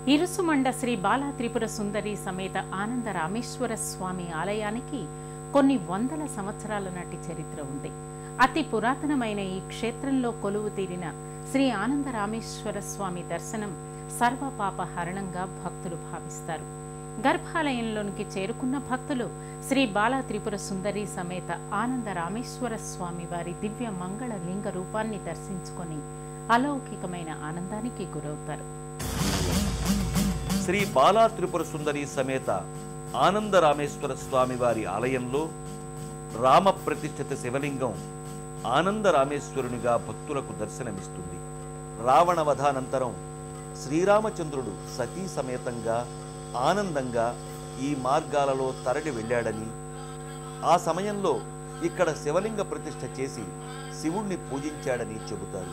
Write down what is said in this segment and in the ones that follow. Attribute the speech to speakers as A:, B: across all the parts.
A: ఇరుసుమండ శ్రీ బాలా త్రిపుర సుందరి సమేత ఆనంద రామేశ్వర స్వామి ఆలయానికి కొన్ని వందల సంవత్సరాల నాటి చరిత్ర ఉంది అతి పురాతనమైన ఈ క్షేత్రంలో కొలువు తీరిన శ్రీ ఆనంద రామేశ్వర స్వామి దర్శనం సర్వపాప హరణంగా భక్తులు భావిస్తారు గర్భాలయంలోనికి చేరుకున్న భక్తులు శ్రీ బాలా త్రిపుర సుందరి సమేత ఆనంద రామేశ్వర స్వామి వారి దివ్య మంగళ లింగ రూపాన్ని దర్శించుకొని అలౌకికమైన ఆనందానికి గురవుతారు
B: శ్రీ బాలా త్రిపుర సుందరి సమేత ఆనంద రామేశ్వర స్వామి వారి ఆలయంలో రామ ప్రతిష్ఠిత శివలింగం ఆనంద రామేశ్వరునిగా భక్తులకు దర్శనమిస్తుంది రావణ వధానంతరం శ్రీరామచంద్రుడు సతీ సమేతంగా ఆనందంగా ఈ మార్గాలలో తరలి వెళ్ళాడని ఆ సమయంలో ఇక్కడ శివలింగ ప్రతిష్ఠ చేసి శివుణ్ణి పూజించాడని చెబుతారు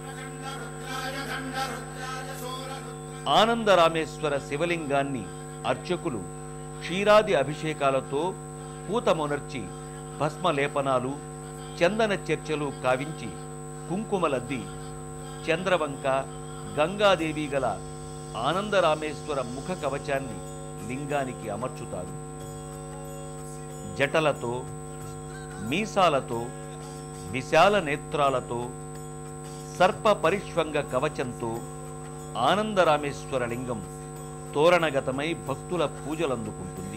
B: ఆనందరామేశ్వర శివలింగాన్ని అర్చకులు క్షీరాది అభిషేకాలతో పూతమొనర్చి భస్మలేపనాలు చందన చర్చలు కావించి కుంకుమలద్ది చంద్రవంక గంగాదేవి గల ఆనందరామేశ్వర ముఖ కవచాన్ని లింగానికి అమర్చుతారు జటలతో మీసాలతో విశాల నేత్రాలతో సర్ప పరిష్వంగ కవచంతో ఆనందరామేశ్వర లింగం తోరణగతమై భక్తుల పూజలందుకుంటుంది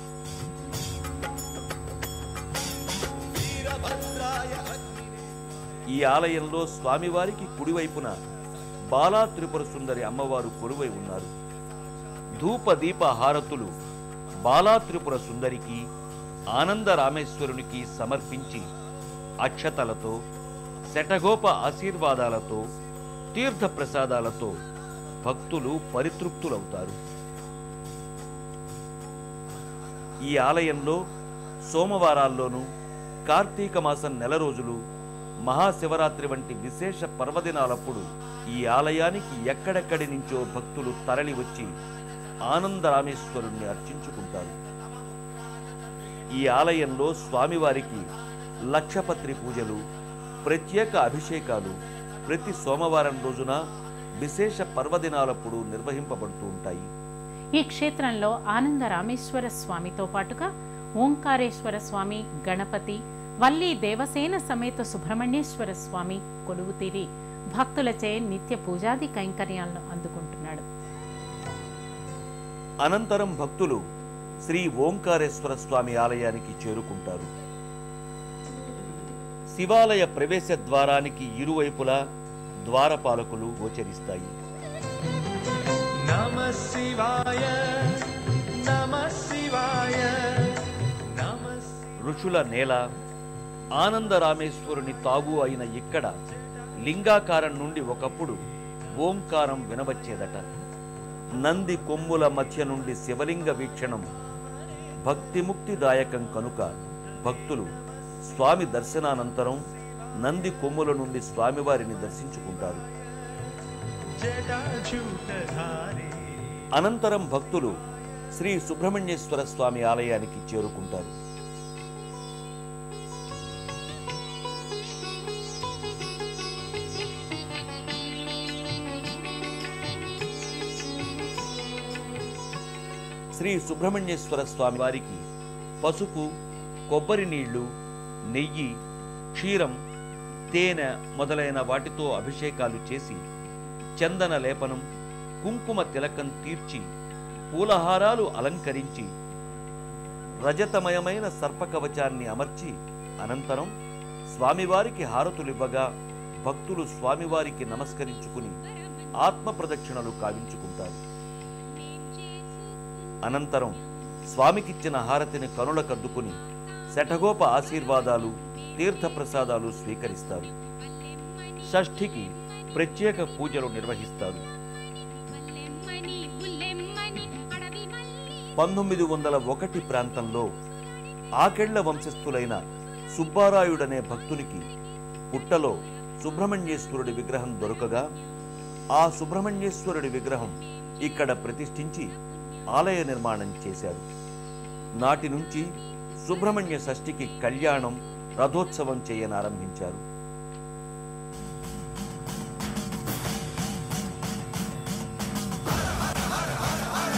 B: ఈ ఆలయంలో స్వామివారికి కుడివైపున బాలా త్రిపుర సుందరి అమ్మవారు కొలువై ఉన్నారు ధూప దీప హారతులు బాలా త్రిపుర సుందరికి ఆనంద రామేశ్వరునికి సమర్పించి అక్షతలతో శటగోప ఆశీర్వాదాలతో తీర్థ ప్రసాదాలతో భక్తులు పరితృప్తులవుతారు ఈ ఆలయంలో సోమవారాల్లోనూ కార్తీక మాసం నెల రోజులు మహాశివరాత్రి వంటి విశేష పర్వదినాలప్పుడు ఈ ఆలయానికి ఎక్కడెక్కడి నుంచో భక్తులు తరలి వచ్చి ఆనందరామేశ్వరుణ్ణి అర్చించుకుంటారు ఈ ఆలయంలో స్వామివారికి లక్షపత్రి పూజలు ప్రత్యేక అభిషేకాలు ప్రతి సోమవారం రోజున విశేష పర్వదినాలప్పుడు నిర్వహింపబడుతూ ఉంటాయి
A: ఈ క్షేత్రంలో ఆనంద రామేశ్వర స్వామితో పాటుగా ఓంకారేశ్వర స్వామి గణపతి వల్లి దేవసేన సమేత సుబ్రహ్మణ్యేశ్వర స్వామి కొలువు తీరి భక్తులచే నిత్య పూజాది కైంకర్యాలను అందుకుంటున్నాడు
B: అనంతరం భక్తులు శ్రీ ఓంకారేశ్వర స్వామి ఆలయానికి చేరుకుంటారు శివాలయ ప్రవేశ ద్వారానికి ఇరువైపులా ద్వారపాలకులు గోచరిస్తాయి
C: నమ శివాయ నమ శివాయ నమ
B: ఋషుల నేల ఆనందరామేశ్వరుని తాగు అయిన ఇక్కడ లింగాకారం నుండి ఒకప్పుడు ఓంకారం వినవచ్చేదట నంది కొమ్ముల మధ్య నుండి శివలింగ వీక్షణం భక్తిముక్తిదాయకం కనుక భక్తులు స్వామి దర్శనానంతరం నంది కొమ్ముల నుండి స్వామివారిని దర్శించుకుంటారు
C: జటాజూటధారి
B: అనంతరం భక్తులు శ్రీ సుబ్రహ్మణ్యేశ్వర స్వామి ఆలయానికి చేరుకుంటారు శ్రీ సుబ్రహ్మణ్యేశ్వర స్వామి వారికి పసుపు కొబ్బరి నీళ్లు నెయ్యి క్షీరం తేనె మొదలైన వాటితో అభిషేకాలు చేసి చందన లేపనం కుంకుమ తిలకం తీర్చి పూలహారాలు అలంకరించి రజతమయమైన సర్పకవచాన్ని అమర్చి అనంతరం స్వామివారికి హారతులివ్వగా భక్తులు స్వామివారికి నమస్కరించుకుని ఆత్మ ప్రదక్షిణలు కావించుకుంటారు అనంతరం స్వామికిచ్చిన హారతిని కనులకద్దుకుని శఠగోప ఆశీర్వాదాలు తీర్థప్రసాదాలు స్వీకరిస్తారు షష్ఠికి ప్రత్యేక పూజలు నిర్వహిస్తారు
D: బుల్లెమ్మని బుల్లెమ్మని అడవి మల్లి
B: పంతొమ్మిది వందల ఒకటి ప్రాంతంలో ఆకెళ్ల వంశస్థులైన సుబ్బారాయుడనే భక్తునికి పుట్టలో సుబ్రహ్మణ్యేశ్వరుడి విగ్రహం దొరకగా ఆ సుబ్రహ్మణ్యేశ్వరుడి విగ్రహం ఇక్కడ ప్రతిష్ఠించి ఆలయ నిర్మాణం చేశారు నాటి నుంచి సుబ్రహ్మణ్య షష్ఠికి కళ్యాణం రథోత్సవం చేయనారంభించారు